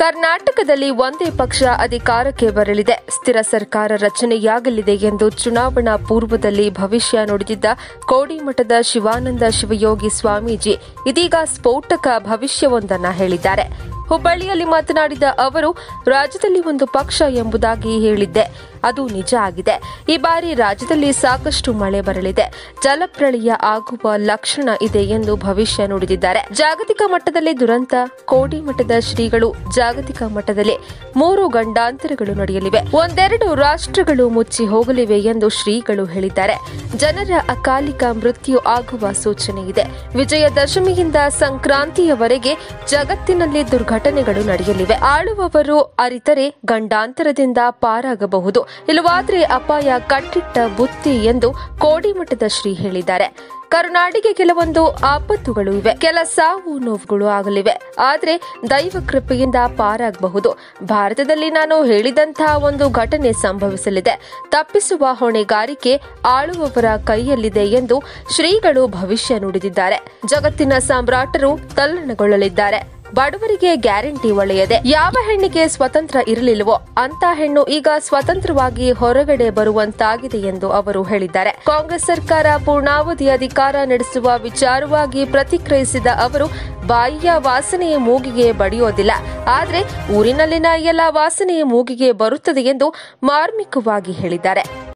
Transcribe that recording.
ಕರ್ನಾಟಕದಲ್ಲಿ ಒಂದೇ ಪಕ್ಷ ಅಧಿಕಾರಕ್ಕೆ ಬರಲಿದೆ ಸ್ಥಿರ ಸರ್ಕಾರ ರಚನೆಯಾಗಲಿದೆ ಎಂದು ಚುನಾವಣಾ ಪೂರ್ವದಲ್ಲಿ ಭವಿಷ್ಯ ನುಡಿದಿದ್ದ ಕೋಡಿಮಠದ ಶಿವಾನಂದ ಶಿವಯೋಗಿ ಸ್ವಾಮೀಜಿ ಇದೀಗ ಸ್ಫೋಟಕ ಭವಿಷ್ಯವೊಂದನ್ನ ಹೇಳಿದ್ದಾರೆ ಹುಬ್ಬಳ್ಳಿಯಲ್ಲಿ ಮಾತನಾಡಿದ ಅವರು ರಾಜ್ಯದಲ್ಲಿ ಒಂದು ಪಕ್ಷ ಎಂಬುದಾಗಿ ಹೇಳಿದ್ದೆ ಅದು ನಿಜ ಆಗಿದೆ ಈ ಬಾರಿ ರಾಜ್ಯದಲ್ಲಿ ಸಾಕಷ್ಟು ಮಳೆ ಬರಲಿದೆ ಜಲಪ್ರಳಯ ಆಗುವ ಲಕ್ಷಣ ಇದೆ ಎಂದು ಭವಿಷ್ಯ ನುಡಿದಿದ್ದಾರೆ ಜಾಗತಿಕ ಮಟ್ಟದಲ್ಲಿ ದುರಂತ ಕೋಡಿ ಮಠದ ಶ್ರೀಗಳು ಜಾಗತಿಕ ಮಟ್ಟದಲ್ಲಿ ಮೂರು ಗಂಡಾಂತರಗಳು ನಡೆಯಲಿವೆ ಒಂದೆರಡು ರಾಷ್ಟ್ರಗಳು ಮುಚ್ಚಿ ಹೋಗಲಿವೆ ಎಂದು ಶ್ರೀಗಳು ಹೇಳಿದ್ದಾರೆ ಜನರ ಅಕಾಲಿಕ ಮೃತ್ಯು ಆಗುವ ಸೂಚನೆ ಇದೆ ವಿಜಯದಶಮಿಯಿಂದ ಸಂಕ್ರಾಂತಿಯವರೆಗೆ ಜಗತ್ತಿನಲ್ಲಿ ದುರ್ಘಟನೆಗಳು ನಡೆಯಲಿವೆ ಆಳುವವರು ಅರಿತರೆ ಗಂಡಾಂತರದಿಂದ ಪಾರಾಗಬಹುದು ಇಲ್ಲವಾದ್ರೆ ಅಪಾಯ ಕಟ್ಟಿಟ್ಟ ಬುತ್ತಿ ಎಂದು ಕೋಡಿಮಠದ ಶ್ರೀ ಹೇಳಿದ್ದಾರೆ ಕರುನಾಡಿಗೆ ಕೆಲವೊಂದು ಆಪತ್ತುಗಳು ಇವೆ ಕೆಲ ಸಾವು ನೋವುಗಳು ಆಗಲಿವೆ ಆದ್ರೆ ದೈವ ಕೃಪೆಯಿಂದ ಪಾರಾಗಬಹುದು ಭಾರತದಲ್ಲಿ ನಾನು ಹೇಳಿದಂತಹ ಒಂದು ಘಟನೆ ಸಂಭವಿಸಲಿದೆ ತಪ್ಪಿಸುವ ಹೊಣೆಗಾರಿಕೆ ಆಳುವವರ ಕೈಯಲ್ಲಿದೆ ಎಂದು ಶ್ರೀಗಳು ಭವಿಷ್ಯ ನುಡಿದಿದ್ದಾರೆ ಜಗತ್ತಿನ ಸಾಮ್ರಾಟರು ತಲ್ಲಣಗೊಳ್ಳಲಿದ್ದಾರೆ ಬಡವರಿಗೆ ಗ್ಯಾರಂಟಿ ಒಳ್ಳೆಯದೆ ಯಾವ ಹೆಣ್ಣಿಗೆ ಸ್ವತಂತ್ರ ಇರಲಿಲ್ಲವೋ ಅಂತ ಹೆಣ್ಣು ಈಗ ಸ್ವತಂತ್ರವಾಗಿ ಹೊರಗಡೆ ಬರುವಂತಾಗಿದೆ ಎಂದು ಅವರು ಹೇಳಿದ್ದಾರೆ ಕಾಂಗ್ರೆಸ್ ಸರ್ಕಾರ ಪೂರ್ಣಾವಧಿ ಅಧಿಕಾರ ನಡೆಸುವ ವಿಚಾರವಾಗಿ ಪ್ರತಿಕ್ರಿಯಿಸಿದ ಅವರು ಬಾಯಿಯ ವಾಸನೆಯ ಮೂಗಿಗೆ ಬಡಿಯೋದಿಲ್ಲ ಆದ್ರೆ ಊರಿನಲ್ಲಿನ ಎಲ್ಲ ವಾಸನೆಯ ಮೂಗಿಗೆ ಬರುತ್ತದೆ ಎಂದು ಮಾರ್ಮಿಕವಾಗಿ ಹೇಳಿದ್ದಾರೆ